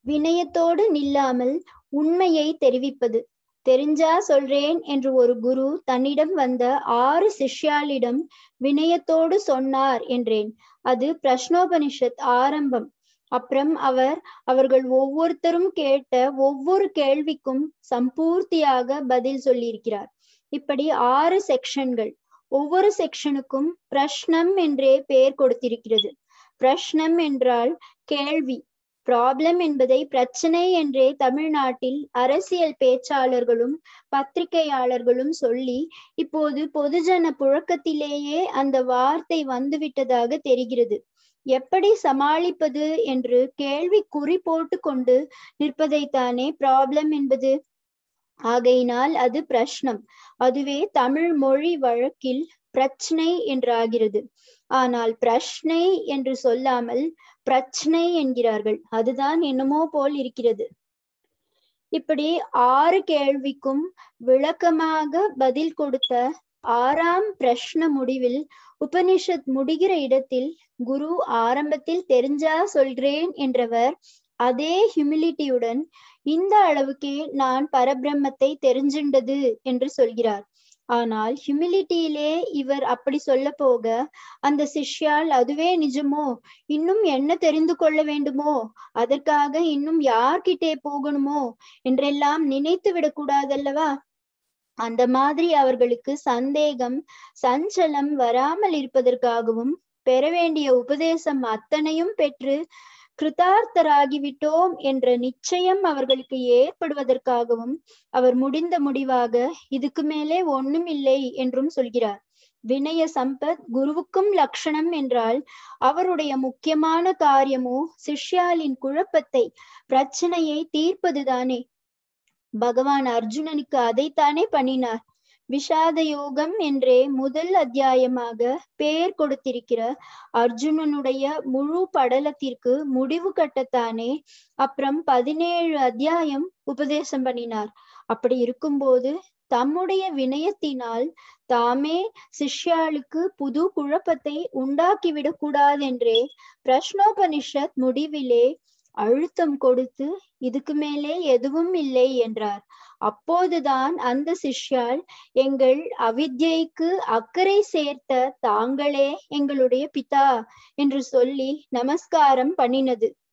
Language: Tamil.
வினயத்தோடு நில்லாமல் உண்மையை தெரிவிப்பது தெரிஞ்சா சொல்றேன் என்று ஒரு குரு தன்னிடம் வந்த ஆறு சிஷ்யாளிடம் வினயத்தோடு சொன்னார் என்றேன் அது பிரஷ்னோபனிஷத் ஆரம்பம் அப்புறம் அவர் அவர்கள் ஒவ்வொருத்தரும் கேட்ட ஒவ்வொரு கேள்விக்கும் சம்பூர்த்தியாக பதில் சொல்லியிருக்கிறார் இப்படி ஆறு செக்ஷன்கள் ஒவ்வொரு செக்ஷனுக்கும் பிரஷ்னம் என்றே பெயர் கொடுத்திருக்கிறது பிரஷ்னம் என்றால் கேள்வி ப்ராப்ளம் என்பதை பிரச்சனை என்றே தமிழ்நாட்டில் அரசியல் பேச்சாளர்களும் பத்திரிகையாளர்களும் சொல்லி இப்போது பொதுஜன புழக்கத்திலேயே அந்த வார்த்தை வந்துவிட்டதாக தெரிகிறது எப்படி சமாளிப்பது என்று கேள்வி குறி போட்டு கொண்டு நிற்பதைத்தானே ப்ராப்ளம் என்பது ஆகையினால் அது பிரஷ்னம் அதுவே தமிழ் மொழி வழக்கில் பிரச்சனை என்றாகிறது ஆனால் பிரஷ்னை என்று சொல்லாமல் பிரச்சனை என்கிறார்கள் அதுதான் என்னமோ போல் இருக்கிறது இப்படி ஆறு கேள்விக்கும் விளக்கமாக பதில் கொடுத்த ஆறாம் பிரஷ்ன முடிவில் உபனிஷத் முடிகிற இடத்தில் குரு ஆரம்பத்தில் தெரிஞ்சா சொல்றேன் என்றவர் அதே ஹியூமிலிட்டியுடன் இந்த அளவுக்கே நான் பரபிரம்மத்தை தெரிஞ்சின்றது என்று சொல்கிறார் ஆனால் ஹியூமிலிட்டியிலே இவர் அப்படி சொல்ல போக அந்த சிஷ்யால் அதுவே நிஜமோ இன்னும் என்ன தெரிந்து கொள்ள வேண்டுமோ அதற்காக இன்னும் யார்கிட்டே போகணுமோ என்றெல்லாம் நினைத்து விடக்கூடாதல்லவா அந்த மாதிரி அவர்களுக்கு சந்தேகம் சஞ்சலம் வராமல் இருப்பதற்காகவும் பெற வேண்டிய உபதேசம் அத்தனையும் பெற்று கிருதார்த்தராகிவிட்டோம் என்ற நிச்சயம் அவர்களுக்கு ஏற்படுவதற்காகவும் அவர் முடிந்த முடிவாக இதுக்கு மேலே ஒண்ணும் இல்லை என்றும் சொல்கிறார் வினய சம்பத் குருவுக்கும் லட்சணம் என்றால் அவருடைய முக்கியமான காரியமோ சிஷ்யாலின் குழப்பத்தை பிரச்சனையை தீர்ப்பதுதானே பகவான் அர்ஜுனனுக்கு அதைத்தானே பண்ணினார் விஷாத யோகம் என்றே முதல் அத்தியாயமாக பெயர் கொடுத்திருக்கிற அர்ஜுனனுடைய முழு படலத்திற்கு முடிவு கட்டத்தானே அப்புறம் பதினேழு அத்தியாயம் உபதேசம் பண்ணினார் அப்படி இருக்கும்போது தம்முடைய வினயத்தினால் தாமே சிஷ்யாளுக்கு புது குழப்பத்தை உண்டாக்கிவிடக் கூடாதென்றே பிரஷ்னோபனிஷத் முடிவிலே அழுத்தம் கொடுத்து இதுக்கு மேலே எதுவும் இல்லை என்றார் அப்போதுதான் அந்த சிஷ்யால் எங்கள் அவித்யைக்கு அக்கறை சேர்த்த தாங்களே எங்களுடைய பிதா என்று சொல்லி நமஸ்காரம் பண்ணினது